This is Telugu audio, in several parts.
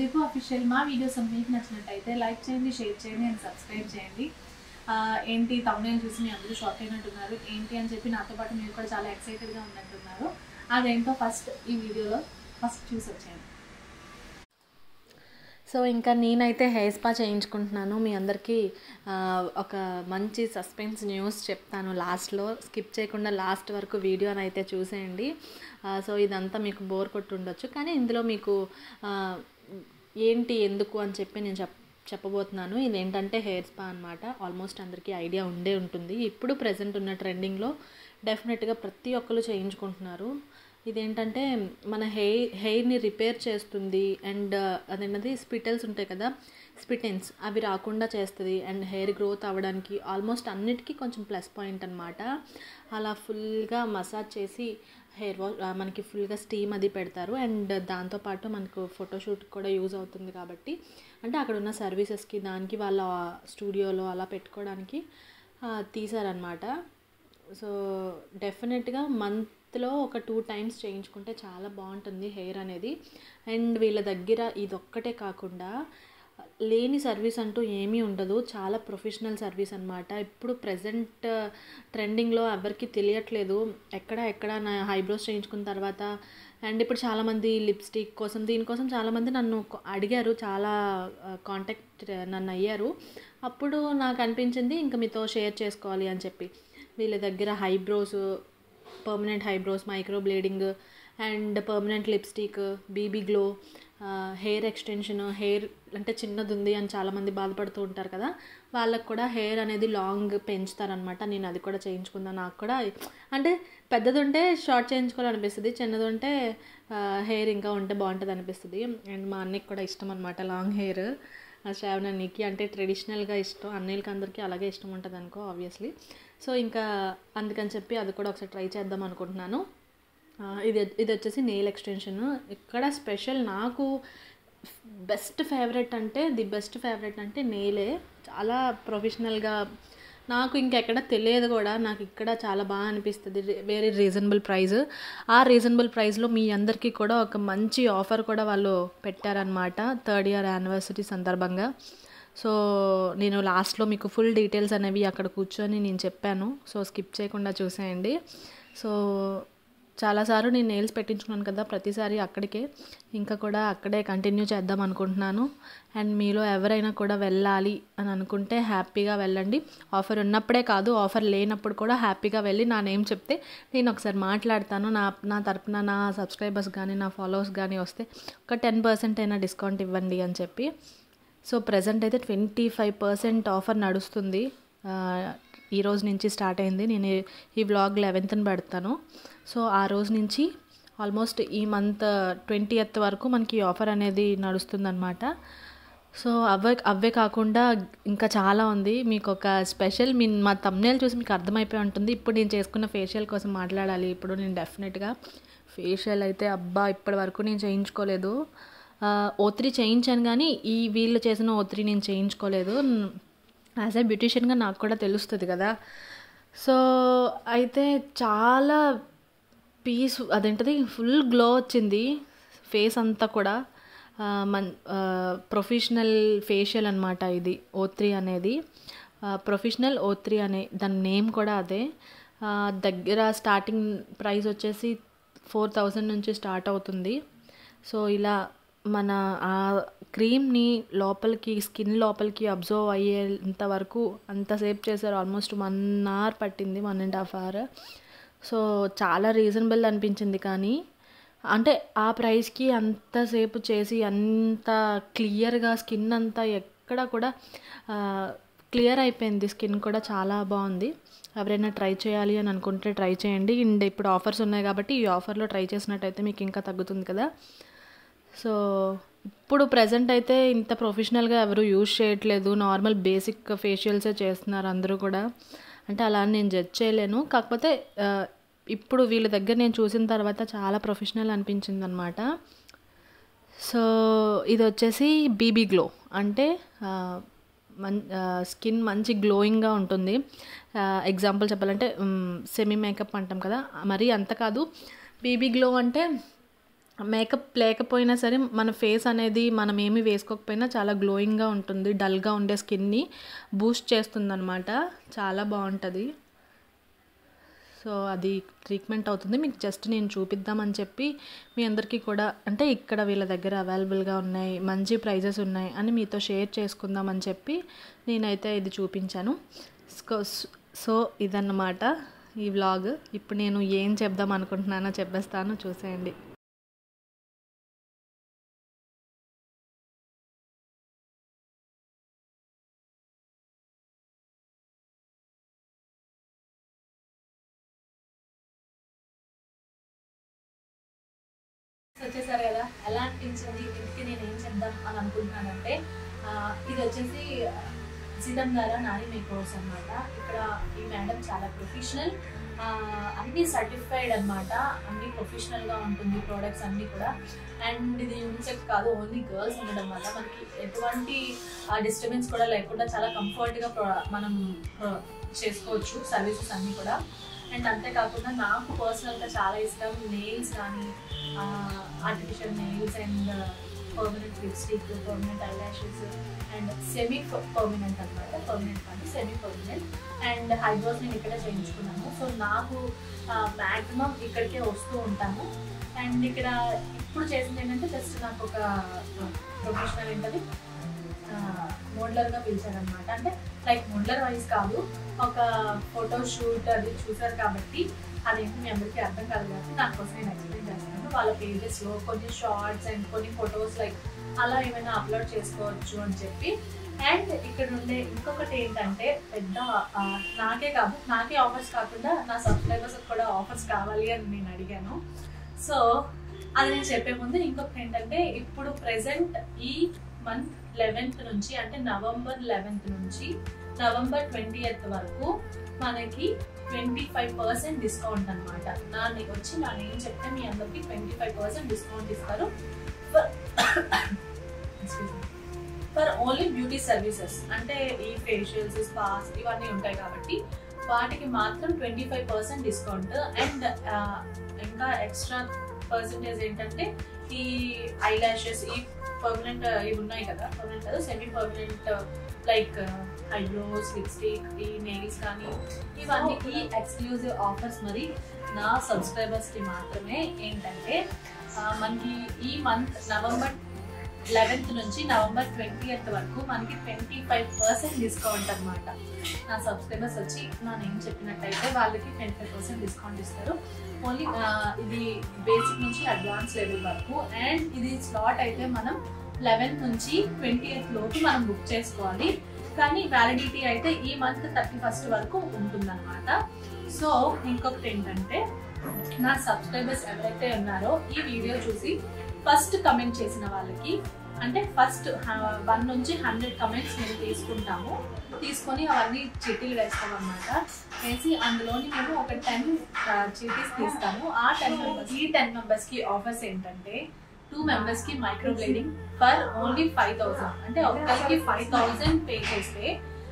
తెలుగు అఫీషియల్ మా వీడియోస్ మీకు నచ్చినట్టయితే లైక్ చేయండి షేర్ చేయండి అండ్ సబ్స్క్రైబ్ చేయండి ఆ, ఏంటి తమిళ చూసి మీ అందరూ షాక్ అయినట్టున్నారు ఏంటి అని చెప్పి నాతో పాటు మీరు కూడా చాలా ఎక్సైటెడ్గా ఉన్నట్టున్నారు అదేంటో ఫస్ట్ ఈ వీడియోలో ఫస్ట్ చూసి వచ్చేయండి సో ఇంకా నేనైతే హెయిర్ స్పా చేయించుకుంటున్నాను మీ అందరికీ ఆ, ఒక మంచి సస్పెన్స్ న్యూస్ చెప్తాను లాస్ట్లో స్కిప్ చేయకుండా లాస్ట్ వరకు వీడియోని అయితే చూసేయండి ఆ, సో ఇదంతా మీకు బోర్ కొట్టి ఉండొచ్చు కానీ ఇందులో మీకు ఆ, ఏంటి ఎందుకు అని చెప్పి నేను చెప్ చెప్పబోతున్నాను ఇదేంటంటే హెయిర్ స్పా అనమాట ఆల్మోస్ట్ అందరికీ ఐడియా ఉండే ఉంటుంది ఇప్పుడు ప్రజెంట్ ఉన్న ట్రెండింగ్లో డెఫినెట్గా ప్రతి ఒక్కరు చేయించుకుంటున్నారు ఇదేంటంటే మన హెయిర్ హెయిర్ని రిపేర్ చేస్తుంది అండ్ అదేంటది స్పిటల్స్ ఉంటాయి కదా స్పిటెన్స్ అవి రాకుండా చేస్తుంది అండ్ హెయిర్ గ్రోత్ అవ్వడానికి ఆల్మోస్ట్ అన్నిటికీ కొంచెం ప్లస్ పాయింట్ అనమాట అలా ఫుల్గా మసాజ్ చేసి హెయిర్ వాష్ మనకి ఫుల్గా స్టీమ్ అది పెడతారు అండ్ దాంతోపాటు మనకు ఫోటోషూట్ కూడా యూజ్ అవుతుంది కాబట్టి అంటే అక్కడ ఉన్న సర్వీసెస్కి దానికి వాళ్ళ స్టూడియోలో అలా పెట్టుకోవడానికి ఆ, తీశారనమాట సో డెఫినెట్గా మంత్లో ఒక టూ టైమ్స్ చేయించుకుంటే చాలా బాగుంటుంది హెయిర్ అనేది అండ్ వీళ్ళ దగ్గర ఇదొక్కటే కాకుండా లేని సర్వీస్ అంటూ ఏమీ ఉండదు చాలా ప్రొఫెషనల్ సర్వీస్ అనమాట ఇప్పుడు ప్రజెంట్ ట్రెండింగ్లో ఎవరికి తెలియట్లేదు ఎక్కడ ఎక్కడ నా హైబ్రోస్ చేయించుకున్న తర్వాత అండ్ ఇప్పుడు చాలామంది లిప్స్టిక్ కోసం దీనికోసం చాలామంది నన్ను కొ- అడిగారు చాలా కాంటాక్ట్ నన్ను అయ్యారు అప్పుడు నాకు అనిపించింది ఇంకా మీతో షేర్ చేసుకోవాలి అని చెప్పి వీళ్ళ దగ్గర eyebrows permanent eyebrows microblading and permanent lipstick BB glow hair extension hair అంటే చిన్నది ఉంది అని చాలామంది బాధపడుతూ ఉంటారు కదా వాళ్ళకు కూడా హెయిర్ అనేది లాంగ్ పెంచుతారనమాట నేను అది కూడా చేయించుకుందాను నాకు కూడా అంటే పెద్దది ఉంటే షార్ట్ చేయించుకోవాలనిపిస్తుంది చిన్నది ఉంటే హెయిర్ ఇంకా ఉంటే బాగుంటుంది అనిపిస్తుంది అండ్ మా అన్నయ్యకి కూడా ఇష్టం అనమాట లాంగ్ హెయిర్ శ్రావణ నీకి అంటే ట్రెడిషనల్గా ఇష్టం అన్నయ్యలకి అందరికీ అలాగే ఇష్టం ఉంటుంది అనుకో ఆబ్వియస్లీ సో ఇంకా అందుకని చెప్పి అది కూడా ఒకసారి ట్రై చేద్దాం అనుకుంటున్నాను ఆ, ఇది ఇది వచ్చేసి నెయిల్ ఎక్స్టెన్షన్ ఇక్కడ స్పెషల్ నాకు బెస్ట్ ఫేవరెట్ అంటే ది బెస్ట్ ఫేవరెట్ అంటే నెయిలే చాలా ప్రొఫెషనల్గా నాకు ఇంకెక్కడ తెలియదు కూడా నాకు ఇక్కడ చాలా బాగా అనిపిస్తుంది వెరీ రీజనబుల్ ప్రైస్ ఆ రీజనబుల్ ప్రైస్లో మీ అందరికీ కూడా ఒక మంచి ఆఫర్ కూడా వాళ్ళు పెట్టారనమాట థర్డ్ ఇయర్ యానివర్సరీ సందర్భంగా సో నేను లాస్ట్లో మీకు ఫుల్ డీటెయిల్స్ అనేవి అక్కడ కూర్చొని నేను చెప్పాను సో స్కిప్ చేయకుండా చూసేయండి సో చాలాసార్లు నేను నెయిల్స్ పెట్టించుకున్నాను కదా ప్రతిసారి అక్కడికే ఇంకా కూడా అక్కడే కంటిన్యూ చేద్దాం అనుకుంటున్నాను అండ్ మీలో ఎవరైనా కూడా వెళ్ళాలి అని అనుకుంటే హ్యాపీగా వెళ్ళండి ఆఫర్ ఉన్నప్పుడే కాదు ఆఫర్ లేనప్పుడు కూడా హ్యాపీగా వెళ్ళి నా నేమ్ చెప్తే నేను ఒకసారి మాట్లాడతాను నా నా తరపున నా సబ్స్క్రైబర్స్ కానీ నా ఫాలోవర్స్ కానీ వస్తే ఒక టెన్ పర్సెంట్ అయినా డిస్కౌంట్ ఇవ్వండి అని చెప్పి సో ప్రజెంట్ అయితే ట్వంటీ ఫైవ్ పర్సెంట్ ఆఫర్ నడుస్తుంది ఆ, ఈ రోజు నుంచి స్టార్ట్ అయింది నేను ఈ- ఈ వ్లాగ్ లెవెన్త్ని పెడతాను సో ఆ రోజు నుంచి ఆల్మోస్ట్ ఈ మంత్ ట్వంటీ ఎత్ వరకు మనకి ఈ ఆఫర్ అనేది నడుస్తుందన్నమాట సో అవే అవే కాకుండా ఇంకా చాలా ఉంది మీకు ఒక స్పెషల్ మీ మా తమ్నేల్ చూసి మీకు అర్థమైపోయి ఉంటుంది ఇప్పుడు నేను చేసుకున్న ఫేషియల్ కోసం మాట్లాడాలి ఇప్పుడు నేను డెఫినెట్గా ఫేషియల్ అయితే అబ్బా ఇప్పటి వరకు నేను చేయించుకోలేదు ఓత్రి చేయించాను కానీ ఈ వీళ్ళు చేసిన ఓత్రి నేను చేయించుకోలేదు యాజ్ ఏ బ్యూటిషియన్గా నాకు కూడా తెలుస్తుంది కదా సో అయితే చాలా పీస్ అదేంటది ఫుల్ గ్లో వచ్చింది ఫేస్ అంతా కూడా ఆ, మన్ ప్రొఫెషనల్ ఫేషియల్ అనమాట ఇది ఓ త్రీ అనేది ప్రొఫెషనల్ ఓ త్రీ అనే దాని నేమ్ కూడా అదే ఆ, దగ్గర స్టార్టింగ్ ప్రైస్ వచ్చేసి ఫోర్ థౌజండ్ నుంచి స్టార్ట్ అవుతుంది సో ఇలా మన ఆ క్రీమ్ని లోపలికి స్కిన్ లోపలికి అబ్జర్వ్ అయ్యేంత వరకు అంతసేపు చేశారు ఆల్మోస్ట్ వన్ అవర్ పట్టింది one and half hour so చాలా రీజనబుల్ అనిపించింది కానీ అంటే ఆ ప్రైస్కి అంతసేపు చేసి అంత క్లియర్గా స్కిన్ అంతా ఎక్కడ కూడా క్లియర్ అయిపోయింది స్కిన్ కూడా చాలా బాగుంది ఎవరైనా ట్రై చేయాలి అని అనుకుంటే ట్రై చేయండి అండ్ ఇప్పుడు ఆఫర్స్ ఉన్నాయి కాబట్టి ఈ ఆఫర్లో ట్రై చేసినట్టయితే మీకు ఇంకా తగ్గుతుంది కదా సో ఇప్పుడు ప్రజెంట్ అయితే ఇంత ప్రొఫెషనల్గా ఎవరు యూజ్ చేయట్లేదు నార్మల్ బేసిక్ ఫేషియల్సే చేస్తున్నారు అందరూ కూడా అంటే అలా అని నేను జడ్జ్ చేయలేను కాకపోతే ఆ, ఇప్పుడు వీళ్ళ దగ్గర నేను చూసిన తర్వాత చాలా ప్రొఫెషనల్ అనిపించింది అనమాట సో ఇది వచ్చేసి బీబీ గ్లో అంటే ఆ, మన్ స్కిన్ మంచి గ్లోయింగ్గా ఉంటుంది ఎగ్జాంపుల్ చెప్పాలంటే సెమీ మేకప్ అంటాం కదా మరీ అంత కాదు బీబీ గ్లో అంటే మేకప్ లేకపోయినా సరే మన ఫేస్ అనేది మనం ఏమి వేసుకోకపోయినా చాలా గ్లోయింగ్గా ఉంటుంది డల్గా ఉండే స్కిన్ని బూస్ట్ చేస్తుంది అనమాట చాలా బాగుంటుంది సో అది ట్రీట్మెంట్ అవుతుంది మీకు జస్ట్ నేను చూపిద్దామని చెప్పి మీ అందరికీ కూడా అంటే ఇక్కడ వీళ్ళ దగ్గర అవైలబుల్గా ఉన్నాయి మంచి ప్రైజెస్ ఉన్నాయి అని మీతో షేర్ చేసుకుందామని చెప్పి నేనైతే ఇది చూపించాను సో ఇదన్నమాట ఈ వ్లాగ్ ఇప్పుడు నేను ఏం చెప్దాం అనుకుంటున్నానో చెప్పేస్తాను చూసేయండి వచ్చేసారు కదా ఎలా అనిపించింది ఇంటికి నేను ఏం చెప్దాం అని అనుకుంటున్నానంటే ఆ, ఇది వచ్చేసి సీతం గారా నాని మేకర్స్ అనమాట ఇక్కడ ఈ మేడం చాలా ప్రొఫెషనల్ అన్ని సర్టిఫైడ్ అన్నమాట అన్ని ప్రొఫెషనల్ గా ఉంటుంది ప్రోడక్ట్స్ అన్ని కూడా అండ్ ఇది యూనిసెక్స్ కాదు ఓన్లీ గర్ల్స్ ఉండడం వల్ల మనకి ఎటువంటి డిస్టర్బెన్స్ కూడా లేకుండా చాలా కంఫర్ట్ గా pro- మనం pro- చేసుకోవచ్చు సర్వీసెస్ అన్ని కూడా అండ్ అంతేకాకుండా నాకు పర్సనల్గా చాలా ఇష్టం నెయిల్స్ కానీ artificial nails and permanent lipstick permanent eyelashes and semi permanent అనమాట పర్మనెంట్ కాదు సెమీ పర్మనెంట్ అండ్ హైబ్రోస్ నేను ఇక్కడే చేయించుకున్నాను సో నాకు మ్యాక్సిమం ఇక్కడికే వస్తూ ఉంటాను అండ్ ఇక్కడ ఇప్పుడు చేసింది ఏంటంటే జస్ట్ నాకు ఒక ప్రొఫెషనల్ ఏంటది మోడలర్గా పిలిచారనమాట అంటే లైక్ మోడలర్ వైజ్ కాదు ఒక ఫోటో షూట్ అది చూసారు కాబట్టి అదేంటి మీ అందరికీ అర్థం కాదు కాబట్టి దానికోసం నేను ఎక్స్ప్లెయిన్ చేస్తాను వాళ్ళ పేజెస్లో కొన్ని షార్ట్స్ అండ్ కొన్ని ఫొటోస్ లైక్ అలా ఏమైనా అప్లోడ్ చేసుకోవచ్చు అని చెప్పి అండ్ ఇక్కడ ఉండే ఇంకొకటి ఏంటంటే పెద్ద ఆ, నాకే కాదు నాకే ఆఫర్స్ కాకుండా నా సబ్స్క్రైబర్స్ కూడా ఆఫర్స్ కావాలి అని నేను అడిగాను సో అది నేను చెప్పే ముందు ఇంకొకటి ఏంటంటే ఇప్పుడు ప్రెసెంట్ ఈ మంత్ లెవెన్త్ నుంచి అంటే నవంబర్ లెవెన్త్ నుంచి నవంబర్ ట్వంటీ వరకు మనకి ట్వంటీ ఫైవ్ పర్సెంట్ డిస్కౌంట్ అనమాట నా వచ్చి నా నేను చెప్తే మీ అందరికి ట్వంటీ ఫైవ్ పర్సెంట్ డిస్కౌంట్ ఇస్తారు ఫర్ ఓన్లీ బ్యూటీ సర్వీసెస్ అంటే ఈ ఫేషియల్స్ స్పాస్ ఇవన్నీ ఉంటాయి కాబట్టి వాటికి మాత్రం twenty five percent discount and ఇంకా ఎక్స్ట్రా పర్సంటేజ్ ఏంటంటే ఈ ఐ లాషెస్ ఈ పర్మనెంట్ ఇవి ఉన్నాయి కదా పర్మనెంట్ కదా semi permanent like eyebrows lipstick ఈ నెయిల్స్ కానీ ఇవన్నీ ఈ ఎక్స్క్లూజివ్ ఆఫర్స్ మరి నా సబ్స్క్రైబర్స్ కి మాత్రమే ఏంటంటే ఆ, మనకి ఈ మంత్ నవంబర్ లెవెన్త్ నుంచి నవంబర్ ట్వంటీ వరకు మనకి ట్వంటీ ఫైవ్ పర్సెంట్ డిస్కౌంట్ అనమాట నా సబ్స్క్రైబర్స్ వచ్చి నా నేను చెప్పినట్టయితే వాళ్ళకి ట్వంటీ ఫైవ్ పర్సెంట్ డిస్కౌంట్ ఇస్తారు ఓన్లీ ఇది బేసిక్ నుంచి అడ్వాన్స్ లెవెల్ వరకు అండ్ ఇది స్లాట్ అయితే మనం లెవెన్త్ నుంచి ట్వంటీ ఎయిత్ లోపు మనం బుక్ చేసుకోవాలి కానీ వ్యాలిడిటీ అయితే ఈ మంత్ థర్టీ ఫస్ట్ వరకు ఉంటుందన్నమాట సో ఇంకొకటి ఏంటంటే నా సబ్స్క్రైబర్స్ ఎవరైతే ఉన్నారో ఈ వీడియో చూసి ఫస్ట్ కమెంట్ చేసిన వాళ్ళకి అంటే ఫస్ట్ వన్ నుంచి హండ్రెడ్ కమెంట్స్ మేము తీసుకుంటాము తీసుకొని అవన్నీ చీటీలు వేస్తాం అనమాట వేసి అందులోని మేము ఒక టెన్ చీటీస్ తీస్తాము ఆ టెన్ మెంబర్స్ ఈ టెన్ మెంబర్స్ కి ఆఫర్స్ ఏంటంటే టూ మెంబర్స్ కి microblading per only five thousand అంటే ఒక్కరికి ఫైవ్ థౌసండ్ పే చేస్తే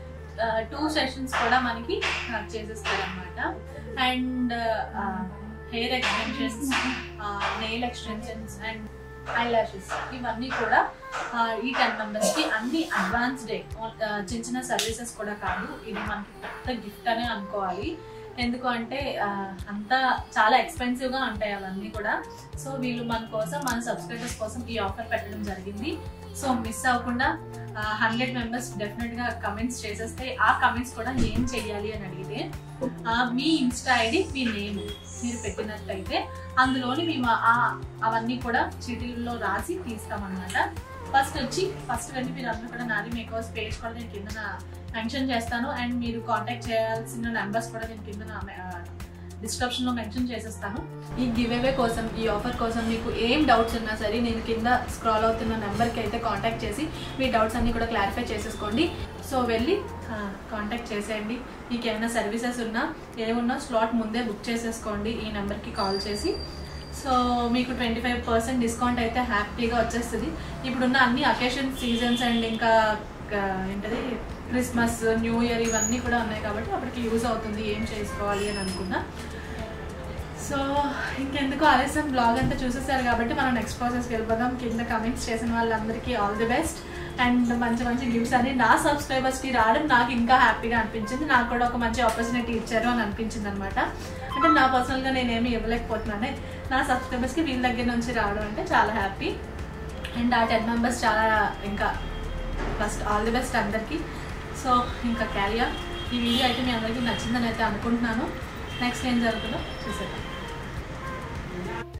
టూ సెషన్స్ కూడా మనకి చేసేస్తారు అనమాట and hair extensions nail extensions and eyelashes ఇవన్నీ కూడా ఆ, ఈ టెన్ మెంబర్స్ కి అన్ని అడ్వాన్స్ డే చిన్న చిన్న సర్వీసెస్ కూడా కాదు ఇది మనకి పెద్ద గిఫ్ట్ అనే అనుకోవాలి ఎందుకు అంటే ఆ, అంతా చాలా ఎక్స్పెన్సివ్ గా ఉంటాయి అవన్నీ కూడా సో వీళ్ళు మన కోసం మన సబ్స్క్రైబర్స్ కోసం ఈ ఆఫర్ పెట్టడం జరిగింది సో మిస్ అవ్వకుండా హండ్రెడ్ మెంబర్స్ డెఫినెట్ గా కమెంట్స్ చేసేస్తే ఆ కమెంట్స్ కూడా ఏం చెయ్యాలి అని అడిగితే ఆ, మీ ఇన్స్టా ఐడి మీ నేమ్ మీరు పెట్టినట్టయితే అందులోని మేము ఆ- అవన్నీ కూడా చీటీల్లో రాసి తీస్తామన్నమాట ఫస్ట్ వచ్చి ఫస్ట్ వెళ్ళి మీరు అందరూ కూడా నాది మేకర్స్ పేజ్ కూడా నేను కింద మెన్షన్ చేస్తాను అండ్ మీరు కాంటాక్ట్ చేయాల్సిన నెంబర్స్ కూడా నేను కింద డిస్క్రిప్షన్లో మెన్షన్ చేసేస్తాను ఈ గివ్ అవే కోసం ఈ ఆఫర్ కోసం మీకు ఏం డౌట్స్ ఉన్నా సరే నేను కింద స్క్రాల్ అవుతున్న నెంబర్కి అయితే కాంటాక్ట్ చేసి మీ డౌట్స్ అన్ని కూడా క్లారిఫై చేసేసుకోండి సో వెళ్ళి కాంటాక్ట్ చేసేయండి మీకు ఏమైనా సర్వీసెస్ ఉన్నా ఏమున్నా స్లాట్ ముందే బుక్ చేసేసుకోండి ఈ నెంబర్కి కాల్ చేసి సో మీకు ట్వంటీ ఫైవ్ పర్సెంట్ డిస్కౌంట్ అయితే హ్యాపీగా వచ్చేస్తుంది ఇప్పుడున్న అన్ని అకేషన్ సీజన్స్ అండ్ ఇంకా ఆ, ఏంటది క్రిస్మస్ న్యూ ఇయర్ ఇవన్నీ కూడా ఉన్నాయి కాబట్టి అప్పటికి యూజ్ అవుతుంది ఏం చేసుకోవాలి అని అనుకున్నా సో ఇంకెందుకు ఆలస్యం బ్లాగ్ అంతా చూసేసారు కాబట్టి మనం నెక్స్ట్ ప్రాసెస్కి వెళ్ళిపోదాం కింద కమెంట్స్ చేసిన వాళ్ళందరికీ ఆల్ ది బెస్ట్ అండ్ మంచి మంచి గిఫ్ట్స్ అని నా సబ్స్క్రైబర్స్కి రావడం నాకు ఇంకా హ్యాపీగా అనిపించింది నాకు కూడా ఒక మంచి ఆపర్చునిటీ ఇచ్చారు అని అనిపించింది అనమాట అంటే నా పర్సనల్గా నేనేమి ఇవ్వలేకపోతున్నాను నా సబ్స్క్రైబర్స్కి వీళ్ళ దగ్గర నుంచి రావడం అంటే చాలా హ్యాపీ అండ్ ఆ టెన్ మెంబర్స్ చాలా ఇంకా ఫస్ట్ ఆల్ ది బెస్ట్ అందరికీ సో ఇంకా క్యారియర్ ఈ వీడియో అయితే మీ అందరికీ నచ్చిందని అయితే అనుకుంటున్నాను నెక్స్ట్ ఏం జరుగుతుందో చూసేద్దాం